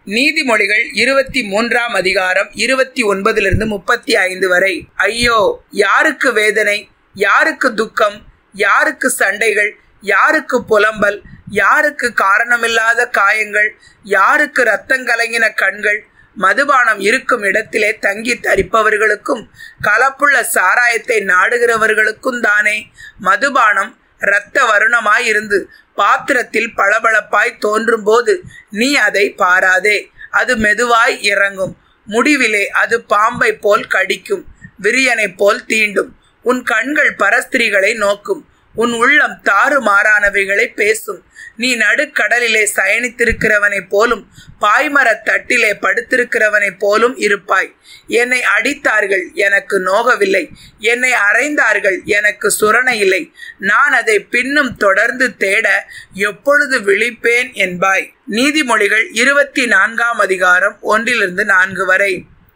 நீதிமொழிகள் இருபத்தி மூன்றாம் அதிகாரம் இருபத்தி ஒன்பதிலிருந்து முப்பத்தி ஐந்து வரை ஐயோ யாருக்கு வேதனை யாருக்கு துக்கம் யாருக்கு சண்டைகள் யாருக்கு புலம்பல் யாருக்கு காரணமில்லாத காயங்கள் யாருக்கு ரத்தம் கலங்கின கண்கள் மதுபானம் இருக்கும் இடத்திலே தங்கி தரிப்பவர்களுக்கும் கலப்புள்ள சாராயத்தை நாடுகிறவர்களுக்கும் தானே மதுபானம் இரத்த வருணமாயிருந்து பாத்திரத்தில் பளபளப்பாய் தோன்றும் போது நீ அதை பாராதே அது மெதுவாய் இறங்கும் முடிவிலே அது பாம்பை போல் கடிக்கும் விரியனை போல் தீண்டும் உன் கண்கள் பரஸ்திரிகளை நோக்கும் உன் உள்ளம் தாறுமாறானவைகளை பேசும் நீ நடுக்கடலிலே சயனித்திருக்கிறவனைப் போலும் பாய்மரத் தட்டிலே படுத்திருக்கிறவனைப் போலும் இருப்பாய் என்னை அடித்தார்கள் எனக்கு நோகவில்லை என்னை அறைந்தார்கள் எனக்கு சுரணை இல்லை நான் அதை பின்னும் தொடர்ந்து தேட எப்பொழுது விழிப்பேன் என்பாய் நீதிமொழிகள் இருபத்தி நான்காம் அதிகாரம் ஒன்றிலிருந்து நான்கு வரை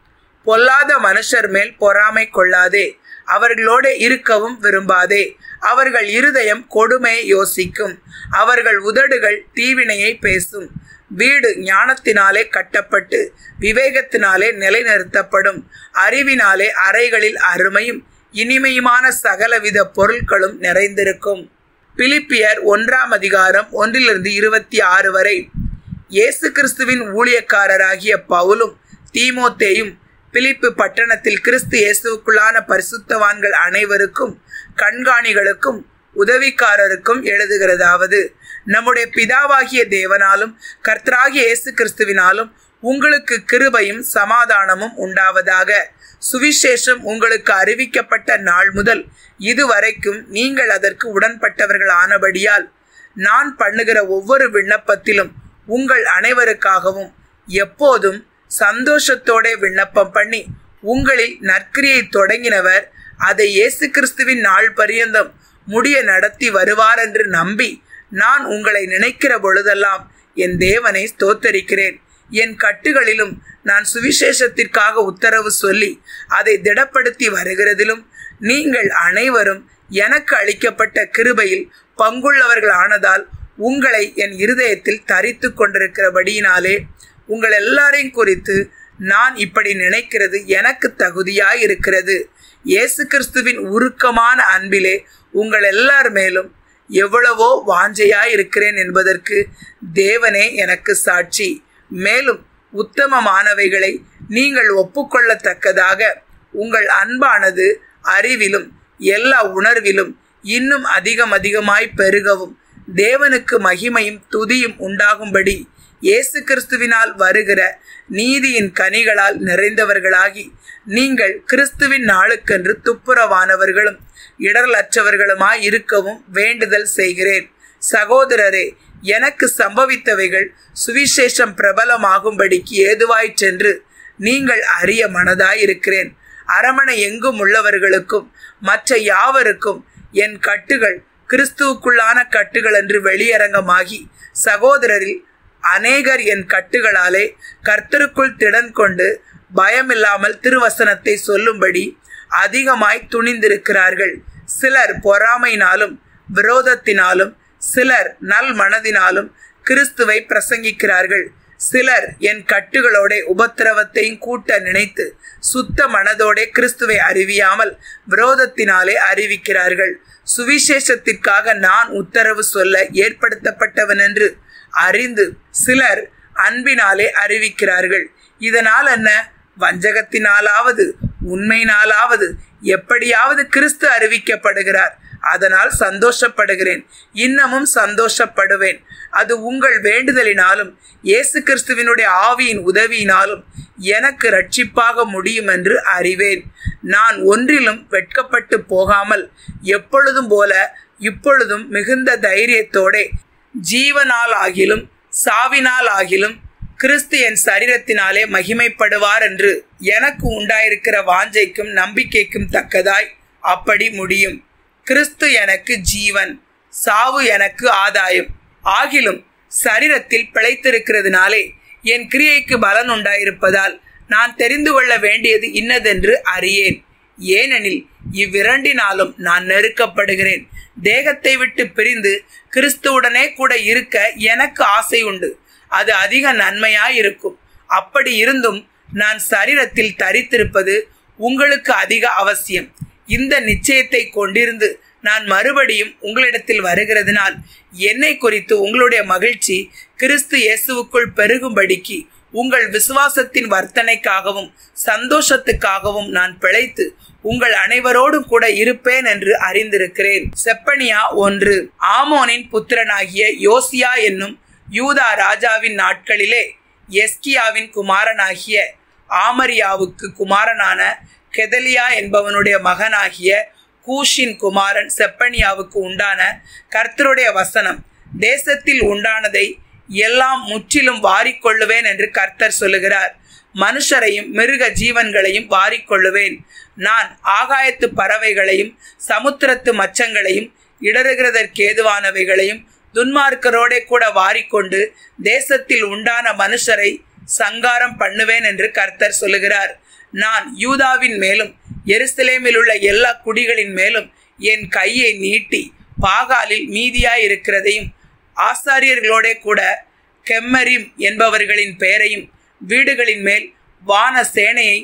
பொல்லாத மனுஷர் மேல் பொறாமை கொள்ளாதே அவர்களோட இருக்கவும் விரும்பாதே அவர்கள் இருதயம் கொடுமையை யோசிக்கும் அவர்கள் உதடுகள் தீவினையை பேசும் வீடு ஞானத்தினாலே கட்டப்பட்டு விவேகத்தினாலே நிலைநிறுத்தப்படும் அறிவினாலே அறைகளில் அருமையும் இனிமையுமான சகலவித பொருட்களும் நிறைந்திருக்கும் பிலிப்பியர் ஒன்றாம் அதிகாரம் ஒன்றிலிருந்து இருபத்தி ஆறு வரை இயேசு கிறிஸ்துவின் ஊழியக்காரராகிய பவுலும் தீமோத்தேயும் பிலிப்பு பட்டணத்தில் கிறிஸ்து இயேசுக்குள்ளான பரிசுத்தவான்கள் அனைவருக்கும் கண்காணிகளுக்கும் உதவிக்காரருக்கும் எழுதுகிறதாவது நம்முடைய பிதாவாகிய தேவனாலும் கர்த்தராகிய இயேசு கிறிஸ்துவினாலும் உங்களுக்கு கிருபையும் சமாதானமும் உண்டாவதாக சுவிசேஷம் உங்களுக்கு அறிவிக்கப்பட்ட நாள் முதல் இதுவரைக்கும் நீங்கள் அதற்கு உடன்பட்டவர்கள் ஆனபடியால் நான் பண்ணுகிற ஒவ்வொரு விண்ணப்பத்திலும் உங்கள் அனைவருக்காகவும் எப்போதும் சந்தோஷத்தோட விண்ணப்பம் பண்ணி உங்களில் நற்கிரியை தொடங்கினவர் அதை இயேசு கிறிஸ்துவின் நாள் பரியந்தம் முடிய நடத்தி வருவார் என்று நம்பி நான் உங்களை நினைக்கிற பொழுதெல்லாம் என் தேவனை ஸ்தோத்தரிக்கிறேன் என் கட்டுகளிலும் நான் சுவிசேஷத்திற்காக உத்தரவு சொல்லி அதை திடப்படுத்தி வருகிறதிலும் நீங்கள் அனைவரும் எனக்கு அளிக்கப்பட்ட கிருபையில் பங்குள்ளவர்கள் ஆனதால் உங்களை என் இருதயத்தில் தரித்து கொண்டிருக்கிறபடியினாலே உங்கள் எல்லாரையும் குறித்து நான் இப்படி நினைக்கிறது எனக்கு தகுதியாய் இருக்கிறது இயேசு கிறிஸ்துவின் உருக்கமான அன்பிலே உங்கள் எல்லார் மேலும் எவ்வளவோ வாஞ்சையாய் இருக்கிறேன் என்பதற்கு தேவனே எனக்கு சாட்சி மேலும் உத்தமமானவைகளை நீங்கள் ஒப்புக்கொள்ளத்தக்கதாக உங்கள் அன்பானது அறிவிலும் எல்லா உணர்விலும் இன்னும் அதிகம் அதிகமாய் பெருகவும் தேவனுக்கு மகிமையும் துதியும் உண்டாகும்படி இயேசு கிறிஸ்துவினால் வருகிற நீதியின் கனிகளால் நிறைந்தவர்களாகி நீங்கள் கிறிஸ்துவின் நாளுக்கென்று துப்புரவானவர்களும் இடரலற்றவர்களுமாய் இருக்கவும் வேண்டுதல் செய்கிறேன் சகோதரரே எனக்கு சம்பவித்தவைகள் சுவிசேஷம் பிரபலமாகும்படிக்கு ஏதுவாய் சென்று நீங்கள் அறிய மனதாய் இருக்கிறேன் அரமனை எங்கும் உள்ளவர்களுக்கும் மற்ற யாவருக்கும் என் கட்டுகள் கிறிஸ்துவுக்குள்ளான கட்டுகள் என்று வெளியரங்கமாகி சகோதரரில் அநேகர் என் கட்டுகளாலே கர்த்தருக்குள் திடன் கொண்டு பயமில்லாமல் திருவசனத்தை சொல்லும்படி அதிகமாய் துணிந்திருக்கிறார்கள் சிலர் பொறாமையினாலும் விரோதத்தினாலும் சிலர் நல் மனதினாலும் கிறிஸ்துவை பிரசங்கிக்கிறார்கள் சிலர் என் கட்டுகளோட உபத்திரவத்தையும் கூட்ட நினைத்து சுத்த மனதோட கிறிஸ்துவை அறிவியாமல் விரோதத்தினாலே அறிவிக்கிறார்கள் சுவிசேஷத்திற்காக நான் உத்தரவு சொல்ல ஏற்படுத்தப்பட்டவன் என்று அறிந்து சிலர் அன்பினாலே அறிவிக்கிறார்கள் இதனால் என்ன வஞ்சகத்தினாலாவது உண்மையினாலாவது எப்படியாவது கிறிஸ்து அறிவிக்கப்படுகிறார் அதனால் சந்தோஷப்படுகிறேன் இன்னமும் சந்தோஷப்படுவேன் அது உங்கள் வேண்டுதலினாலும் இயேசு கிறிஸ்துவினுடைய ஆவியின் உதவியினாலும் எனக்கு ரட்சிப்பாக முடியும் என்று அறிவேன் நான் ஒன்றிலும் வெட்கப்பட்டு போகாமல் எப்பொழுதும் போல இப்பொழுதும் மிகுந்த தைரியத்தோட ஜீவனால் ஆகிலும் சாவினால் ஆகிலும் கிறிஸ்து என் சரீரத்தினாலே மகிமைப்படுவார் என்று எனக்கு உண்டாயிருக்கிற வாஞ்சைக்கும் நம்பிக்கைக்கும் தக்கதாய் அப்படி முடியும் கிறிஸ்து எனக்கு ஜீவன் சாவு எனக்கு ஆதாயம் ஆகிலும் சரீரத்தில் பிழைத்திருக்கிறதுனாலே என் கிரியைக்கு பலன் உண்டாயிருப்பதால் நான் தெரிந்து கொள்ள வேண்டியது இன்னதென்று அறியேன் ஏனெனில் இவ்விரண்டினாலும் நான் நெருக்கப்படுகிறேன் தேகத்தை விட்டு பிரிந்து கிறிஸ்துவுடனே கூட இருக்க எனக்கு ஆசை உண்டு அது அதிக நன்மையாயிருக்கும் அப்படி இருந்தும் நான் சரீரத்தில் தரித்திருப்பது உங்களுக்கு அதிக அவசியம் இந்த நிச்சயத்தை கொண்டிருந்து நான் மறுபடியும் உங்களிடத்தில் வருகிறதுனால் என்னை குறித்து உங்களுடைய மகிழ்ச்சி கிறிஸ்து இயேசுவுக்குள் பெருகும்படிக்கு உங்கள் விசுவாசத்தின் வர்த்தனைக்காகவும் சந்தோஷத்துக்காகவும் நான் பிழைத்து உங்கள் அனைவரோடும் கூட இருப்பேன் என்று அறிந்திருக்கிறேன் செப்பனியா ஒன்று ஆமோனின் புத்திரனாகிய யோசியா என்னும் யூதா ராஜாவின் நாட்களிலே எஸ்கியாவின் குமாரனாகிய ஆமரியாவுக்கு குமாரனான கெதலியா என்பவனுடைய மகனாகிய கூஷின் குமாரன் செப்பனியாவுக்கு உண்டான கர்த்தருடைய வசனம் தேசத்தில் உண்டானதை எல்லாம் முற்றிலும் வாரிக்கொள்ளுவேன் என்று கர்த்தர் சொல்லுகிறார் மனுஷரையும் மிருக ஜீவன்களையும் வாரிக்கொள்ளுவேன் நான் ஆகாயத்து பறவைகளையும் சமுத்திரத்து மச்சங்களையும் இடறுகிறதற்கேதுவானவைகளையும் துன்மார்க்கரோடே கூட வாரிக்கொண்டு தேசத்தில் உண்டான மனுஷரை சங்காரம் பண்ணுவேன் என்று கர்த்தர் சொல்லுகிறார் நான் யூதாவின் மேலும் எருசலேமில் உள்ள எல்லா குடிகளின் மேலும் என் கையை நீட்டி பாகாலில் மீதியாய் இருக்கிறதையும் ஆசாரியர்களோட கூட கெம்மரிம் என்பவர்களின் பெயரையும் வீடுகளின் மேல் வான சேனையை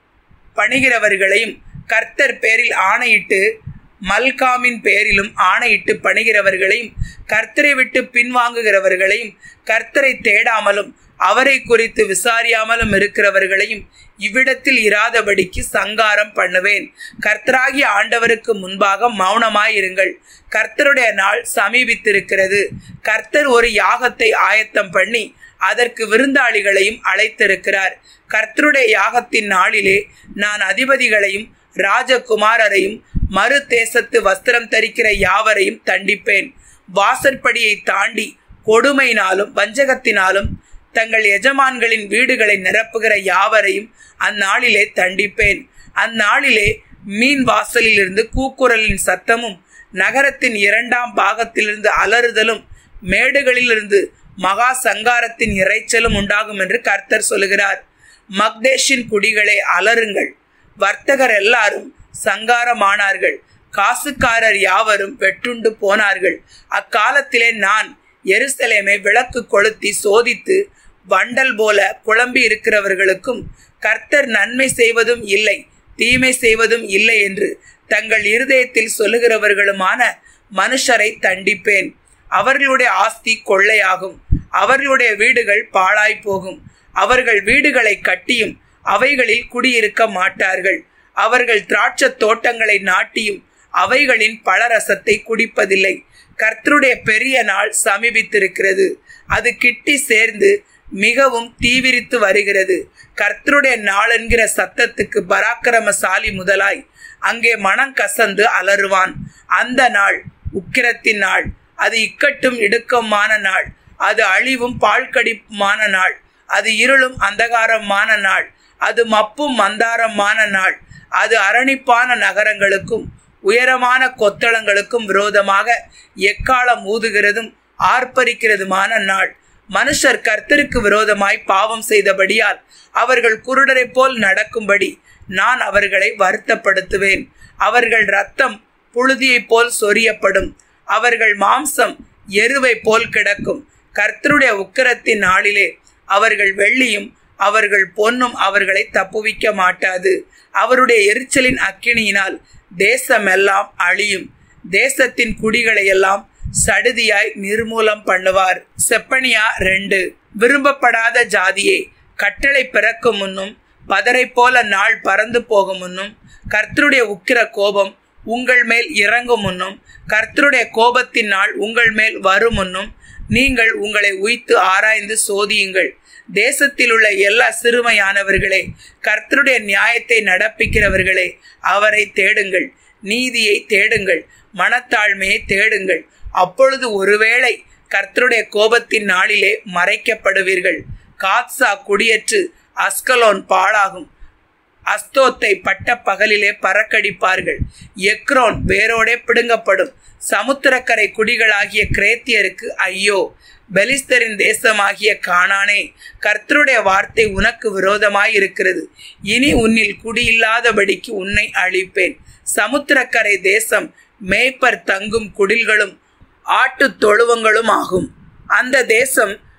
பணிகிறவர்களையும் கர்த்தர் பேரில் ஆணையிட்டு மல்காமின் பேரிலும் ஆணையிட்டு பணிகிறவர்களையும் கர்த்தரை விட்டு பின்வாங்குகிறவர்களையும் கர்த்தரை தேடாமலும் அவரை குறித்து விசாரியாமலும் இருக்கிறவர்களையும் இவ்விடத்தில் இராதபடிக்கு சங்காரம் பண்ணுவேன் கர்த்தராகிய ஆண்டவருக்கு முன்பாக மௌனமாயிருங்கள் கர்த்தருடைய நாள் சமீபித்திருக்கிறது கர்த்தர் ஒரு யாகத்தை ஆயத்தம் பண்ணி அதற்கு விருந்தாளிகளையும் அழைத்திருக்கிறார் கர்த்தருடைய யாகத்தின் நாளிலே நான் அதிபதிகளையும் ராஜகுமாரரையும் மறு தேசத்து வஸ்திரம் தரிக்கிற யாவரையும் தண்டிப்பேன் வாசற்படியை தாண்டி கொடுமையினாலும் வஞ்சகத்தினாலும் தங்கள் எஜமான்களின் வீடுகளை நிரப்புகிற யாவரையும் அந்நாளிலே தண்டிப்பேன் அந்நாளிலே மீன் வாசலிலிருந்து கூக்குரலின் சத்தமும் நகரத்தின் இரண்டாம் பாகத்திலிருந்து அலறுதலும் மேடுகளிலிருந்து மகா சங்காரத்தின் இறைச்சலும் உண்டாகும் என்று கர்த்தர் சொல்லுகிறார் மக்தேஷின் குடிகளை அலறுங்கள் வர்த்தகர் எல்லாரும் சங்காரமானார்கள் காசுக்காரர் யாவரும் வெட்டுண்டு போனார்கள் அக்காலத்திலே நான் எருசலேமை விளக்கு கொளுத்தி சோதித்து வண்டல் போல குழம்பி இருக்கிறவர்களுக்கும் கர்த்தர் நன்மை செய்வதும் இல்லை தீமை செய்வதும் இல்லை என்று தங்கள் இருதயத்தில் சொல்லுகிறவர்களுமான மனுஷரை தண்டிப்பேன் அவர்களுடைய ஆஸ்தி கொள்ளையாகும் அவர்களுடைய வீடுகள் பாழாய் போகும் அவர்கள் வீடுகளை கட்டியும் அவைகளில் குடியிருக்க மாட்டார்கள் அவர்கள் திராட்சை தோட்டங்களை நாட்டியும் அவைகளின் பழரசத்தை குடிப்பதில்லை கர்த்தருடைய பெரிய நாள் சமீபித்திருக்கிறது அது கிட்டி சேர்ந்து மிகவும் தீவிரித்து வருகிறது கர்த்தருடைய நாள் என்கிற சத்தத்துக்கு பராக்கிரமசாலி முதலாய் அங்கே மனம் கசந்து அலறுவான் அந்த நாள் உக்கிரத்தின் நாள் அது இக்கட்டும் இடுக்கமான நாள் அது அழிவும் பாழ்கடிப்புமான நாள் அது இருளும் அந்தகாரமான நாள் அது மப்பும் மந்தாரமான நாள் அது அரணிப்பான நகரங்களுக்கும் உயரமான கொத்தளங்களுக்கும் விரோதமாக எக்காலம் ஊதுகிறதும் ஆர்ப்பரிக்கிறதுமான நாள் மனுஷர் கர்த்தருக்கு விரோதமாய் பாவம் செய்தபடியால் அவர்கள் குருடரைப் போல் நடக்கும்படி நான் அவர்களை வருத்தப்படுத்துவேன் அவர்கள் ரத்தம் புழுதியைப் போல் சொரியப்படும் அவர்கள் மாம்சம் எருவை போல் கிடக்கும் கர்த்தருடைய உக்கிரத்தின் நாளிலே அவர்கள் வெள்ளியும் அவர்கள் பொன்னும் அவர்களை தப்புவிக்க மாட்டாது அவருடைய எரிச்சலின் அக்கினியினால் தேசமெல்லாம் அழியும் தேசத்தின் குடிகளை எல்லாம் சடுதியாய் நிர்மூலம் பண்ணுவார் செப்பனியா ரெண்டு விரும்பப்படாத ஜாதியே கட்டளை பிறக்கும் முன்னும் பதரை போல நாள் பறந்து போகும் முன்னும் கர்த்தருடைய உக்கிர கோபம் உங்கள் மேல் இறங்கும் முன்னும் கர்த்தருடைய கோபத்தின் நாள் உங்கள் மேல் வரும் முன்னும் நீங்கள் உங்களை உய்த்து ஆராய்ந்து சோதியுங்கள் தேசத்தில் உள்ள எல்லா சிறுமையானவர்களே கர்த்தருடைய நியாயத்தை நடப்பிக்கிறவர்களே அவரை தேடுங்கள் நீதியை தேடுங்கள் மனத்தாழ்மையை தேடுங்கள் அப்பொழுது ஒருவேளை கர்த்தருடைய கோபத்தின் நாளிலே மறைக்கப்படுவீர்கள் காத்சா குடியேற்று அஸ்கலோன் பாழாகும் அஸ்தோத்தை பட்ட பகலிலே பறக்கடிப்பார்கள் எக்ரோன் வேரோடே பிடுங்கப்படும் சமுத்திரக்கரை குடிகளாகிய கிரேத்தியருக்கு ஐயோ பெலிஸ்தரின் தேசமாகிய காணானே கர்த்தருடைய வார்த்தை உனக்கு விரோதமாய் இருக்கிறது இனி உன்னில் குடியில்லாதபடிக்கு உன்னை அழிப்பேன் சமுத்திரக்கரை தேசம் மேய்ப்பர் தங்கும் குடில்களும் ஆட்டு தொழுவங்களும் ஆகும் அந்த தேசம்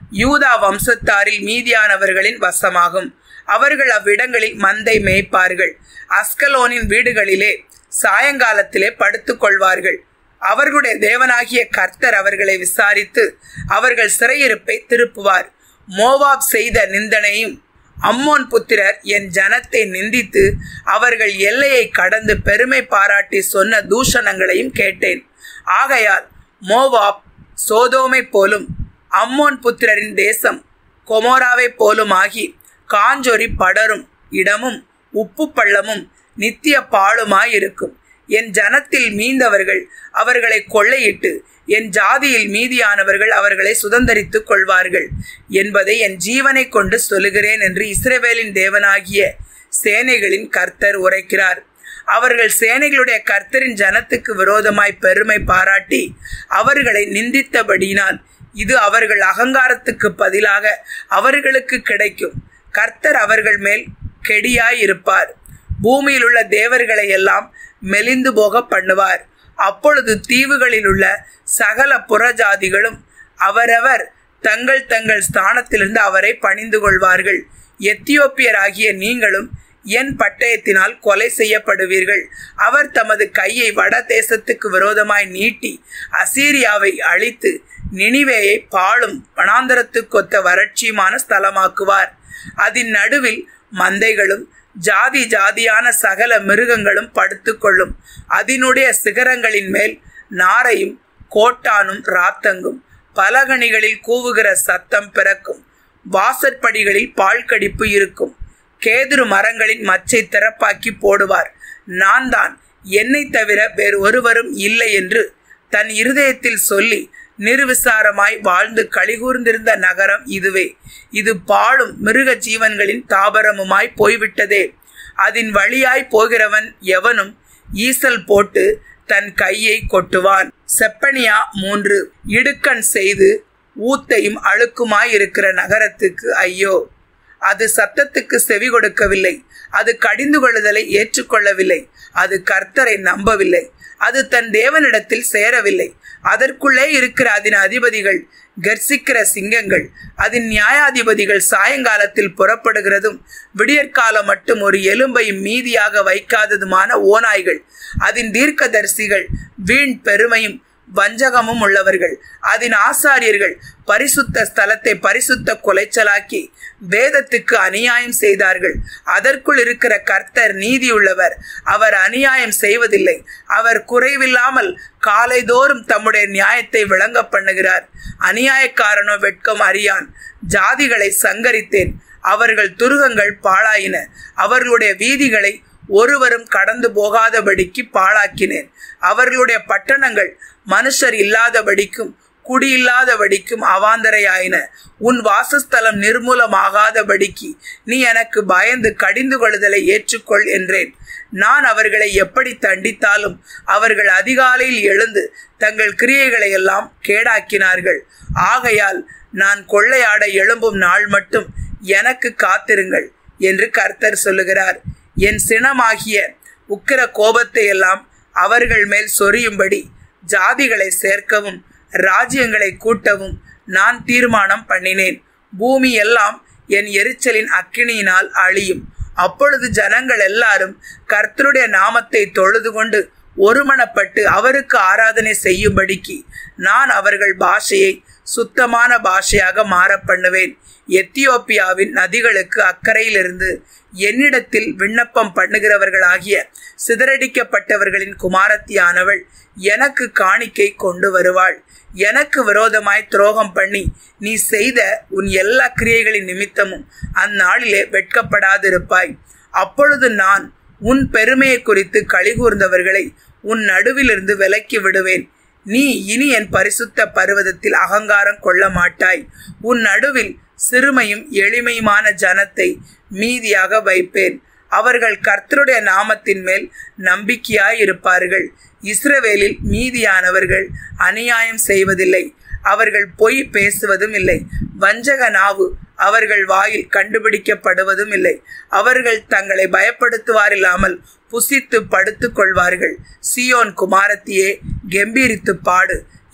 யூதா வம்சத்தாரில் மீதியானவர்களின் வசமாகும் அவர்கள் அவ்விடங்களில் மந்தை மேய்ப்பார்கள் அஸ்கலோனின் வீடுகளிலே சாயங்காலத்திலே படுத்துக் கொள்வார்கள் அவர்களுடைய தேவனாகிய கர்த்தர் அவர்களை விசாரித்து அவர்கள் சிறையிருப்பை திருப்புவார் மோவாப் செய்த நிந்தனையும் அம்மோன் புத்திரர் என் ஜனத்தை நிந்தித்து அவர்கள் எல்லையை கடந்து பெருமை பாராட்டி சொன்ன தூஷணங்களையும் கேட்டேன் ஆகையால் மோவாப் சோதோமை போலும் அம்மோன் புத்திரரின் தேசம் கொமோராவை போலுமாகி காஞ்சொரி படரும் இடமும் உப்பு பள்ளமும் நித்திய பாழுமாயிருக்கும் என் ஜனத்தில் மீந்தவர்கள் அவர்களை கொள்ளையிட்டு என் ஜாதியில் மீதியானவர்கள் அவர்களை சுதந்தரித்துக் கொள்வார்கள் என்பதை என் ஜீவனை கொண்டு சொல்லுகிறேன் என்று இஸ்ரவேலின் தேவனாகிய சேனைகளின் கர்த்தர் உரைக்கிறார் அவர்கள் சேனைகளுடைய கர்த்தரின் ஜனத்துக்கு விரோதமாய் பெருமை பாராட்டி அவர்களை நிந்தித்தபடியினால் இது அவர்கள் அகங்காரத்துக்கு பதிலாக அவர்களுக்கு கிடைக்கும் கர்த்தர் அவர்கள் மேல் கெடியாய் இருப்பார் பூமியில் உள்ள தேவர்களை எல்லாம் மெலிந்து போக பண்ணுவார் அப்பொழுது தீவுகளில் உள்ள சகல புறஜாதிகளும் அவரவர் தங்கள் தங்கள் ஸ்தானத்திலிருந்து அவரை பணிந்து கொள்வார்கள் எத்தியோப்பியராகிய நீங்களும் என் பட்டயத்தினால் கொலை செய்யப்படுவீர்கள் அவர் தமது கையை வட தேசத்துக்கு விரோதமாய் நீட்டி அசீரியாவை அழித்து நினிவேயை பாழும் வனாந்தரத்துக்கொத்த வறட்சியுமான ஸ்தலமாக்குவார் அதன் நடுவில் மந்தைகளும் ஜாதி ஜாதியான சகல மிருகங்களும் படுத்துக்கொள்ளும் அதனுடைய சிகரங்களின் மேல் நாரையும் கோட்டானும் ராத்தங்கும் பலகணிகளில் கூவுகிற சத்தம் பிறக்கும் வாசற்படிகளில் பால் கடிப்பு இருக்கும் கேதுரு மரங்களின் மச்சை திறப்பாக்கி போடுவார் நான் தான் என்னை தவிர வேறு ஒருவரும் இல்லை என்று தன் இருதயத்தில் சொல்லி நிர்விசாரமாய் வாழ்ந்து கழிகூர்ந்திருந்த நகரம் இதுவே இது பாழும் மிருக ஜீவன்களின் தாபரமுமாய் போய்விட்டதே அதன் வழியாய் போகிறவன் எவனும் ஈசல் போட்டு தன் கையை கொட்டுவான் செப்பனியா மூன்று இடுக்கண் செய்து ஊத்தையும் அழுக்குமாய் இருக்கிற நகரத்துக்கு ஐயோ அது சத்தத்துக்கு செவி கொடுக்கவில்லை அது கடிந்து கொள்ளுதலை ஏற்றுக்கொள்ளவில்லை அது கர்த்தரை நம்பவில்லை அது தன் தேவனிடத்தில் சேரவில்லை அதற்குள்ளே இருக்கிற அதன் அதிபதிகள் கர்சிக்கிற சிங்கங்கள் அதன் நியாயாதிபதிகள் சாயங்காலத்தில் புறப்படுகிறதும் விடியற்காலம் மட்டும் ஒரு எலும்பையும் மீதியாக வைக்காததுமான ஓநாய்கள் அதன் தீர்க்கதரிசிகள் வீண் பெருமையும் வஞ்சகமும் உள்ளவர்கள் அதன் ஆசாரியர்கள் பரிசுத்த ஸ்தலத்தை பரிசுத்த குலைச்சலாக்கி வேதத்துக்கு அநியாயம் செய்தார்கள் அதற்குள் இருக்கிற கர்த்தர் நீதியுள்ளவர் அவர் அநியாயம் செய்வதில்லை அவர் குறைவில்லாமல் காலைதோறும் தம்முடைய நியாயத்தை விளங்க பண்ணுகிறார் அநியாயக்காரனோ வெட்கம் அறியான் ஜாதிகளை சங்கரித்தேன் அவர்கள் துருகங்கள் பாழாயின அவர்களுடைய வீதிகளை ஒருவரும் கடந்து போகாதபடிக்கு பாழாக்கினேன் அவர்களுடைய பட்டணங்கள் மனுஷர் இல்லாதபடிக்கும் குடியில்லாதபடிக்கும் அவாந்தரையாயின உன் வாசஸ்தலம் நிர்மூலமாகாதபடிக்கு நீ எனக்கு பயந்து கடிந்து கொள்ளுதலை ஏற்றுக்கொள் என்றேன் நான் அவர்களை எப்படி தண்டித்தாலும் அவர்கள் அதிகாலையில் எழுந்து தங்கள் கிரியைகளை எல்லாம் கேடாக்கினார்கள் ஆகையால் நான் கொள்ளையாட எழும்பும் நாள் மட்டும் எனக்கு காத்திருங்கள் என்று கர்த்தர் சொல்லுகிறார் என் சினமாகிய உக்கிர கோபத்தை எல்லாம் அவர்கள் மேல் சொரியும்படி ஜாதிகளை சேர்க்கவும் ராஜ்யங்களை கூட்டவும் நான் தீர்மானம் பண்ணினேன் பூமி எல்லாம் என் எரிச்சலின் அக்கினியினால் அழியும் அப்பொழுது ஜனங்கள் எல்லாரும் கர்த்தருடைய நாமத்தை தொழுது கொண்டு ஒருமனப்பட்டு அவருக்கு ஆராதனை செய்யும்படிக்கு நான் அவர்கள் பாஷையை சுத்தமான பாஷையாக மாற பண்ணுவேன் எத்தியோப்பியாவின் நதிகளுக்கு அக்கறையிலிருந்து என்னிடத்தில் விண்ணப்பம் பண்ணுகிறவர்களாகிய சிதறடிக்கப்பட்டவர்களின் குமாரத்தியானவள் எனக்கு காணிக்கை கொண்டு வருவாள் எனக்கு விரோதமாய் துரோகம் பண்ணி நீ செய்த உன் எல்லா கிரியைகளின் நிமித்தமும் அந்நாளிலே வெட்கப்படாதிருப்பாய் அப்பொழுது நான் உன் பெருமையை குறித்து கழிகூர்ந்தவர்களை உன் நடுவிலிருந்து விலக்கி விடுவேன் நீ இனி என் பரிசுத்த பருவதத்தில் அகங்காரம் கொள்ள மாட்டாய் உன் நடுவில் சிறுமையும் எளிமையுமான ஜனத்தை மீதியாக வைப்பேன் அவர்கள் கர்த்தருடைய நாமத்தின் மேல் நம்பிக்கையாய் இருப்பார்கள் இஸ்ரவேலில் மீதியானவர்கள் அநியாயம் செய்வதில்லை அவர்கள் பொய் பேசுவதும் இல்லை வஞ்சக நாவு அவர்கள் வாயில் கண்டுபிடிக்கப்படுவதும் இல்லை அவர்கள் தங்களை பயப்படுத்துவாரில்லாமல் புசித்து படுத்துக் கொள்வார்கள் சியோன் குமாரத்தியே கெம்பீரித்து பாடு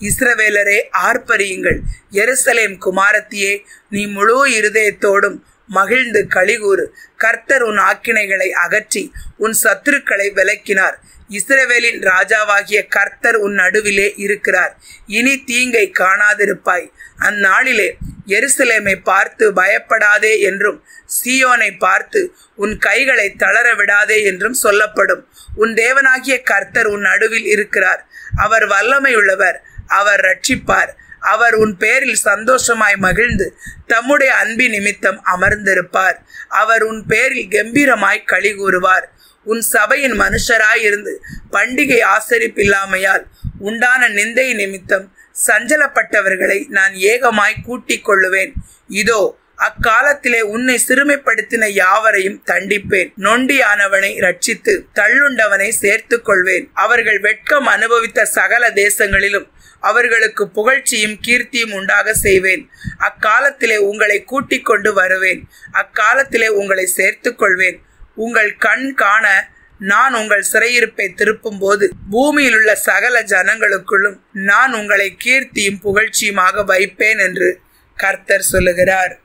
இஸ்ரவேலரே ஆர்ப்பரியுங்கள் எருசலேம் குமாரத்தியே நீ முழு இருதயத்தோடும் மகிழ்ந்து கழிகூறு கர்த்தர் உன் ஆக்கினைகளை அகற்றி உன் சத்துருக்களை விலக்கினார் இஸ்ரவேலின் ராஜாவாகிய கர்த்தர் உன் நடுவிலே இருக்கிறார் இனி தீங்கை காணாதிருப்பாய் அந்நாளிலே எருசலேமை பார்த்து பயப்படாதே என்றும் சீயோனை பார்த்து உன் கைகளை தளர விடாதே என்றும் சொல்லப்படும் உன் தேவனாகிய கர்த்தர் உன் நடுவில் இருக்கிறார் அவர் வல்லமையுள்ளவர் அவர் ரட்சிப்பார் அவர் உன் பேரில் சந்தோஷமாய் மகிழ்ந்து தம்முடைய அன்பி நிமித்தம் அமர்ந்திருப்பார் அவர் உன் பேரில் கம்பீரமாய் களி கூறுவார் உன் சபையின் மனுஷராயிருந்து பண்டிகை ஆசரிப்பில்லாமையால் உண்டான நிந்தை நிமித்தம் சஞ்சலப்பட்டவர்களை நான் ஏகமாய் கூட்டிக் கொள்ளுவேன் இதோ அக்காலத்திலே உன்னை சிறுமைப்படுத்தின யாவரையும் தண்டிப்பேன் நொண்டியானவனை ரட்சித்து தள்ளுண்டவனை சேர்த்துக் கொள்வேன் அவர்கள் வெட்கம் அனுபவித்த சகல தேசங்களிலும் அவர்களுக்கு புகழ்ச்சியும் கீர்த்தியும் உண்டாக செய்வேன் அக்காலத்திலே உங்களை கூட்டிக் கொண்டு வருவேன் அக்காலத்திலே உங்களை சேர்த்துக் கொள்வேன் உங்கள் கண் காண நான் உங்கள் சிறையிருப்பை திருப்பும் போது பூமியில் உள்ள சகல ஜனங்களுக்குள்ளும் நான் உங்களை கீர்த்தியும் புகழ்ச்சியுமாக வைப்பேன் என்று கர்த்தர் சொல்லுகிறார்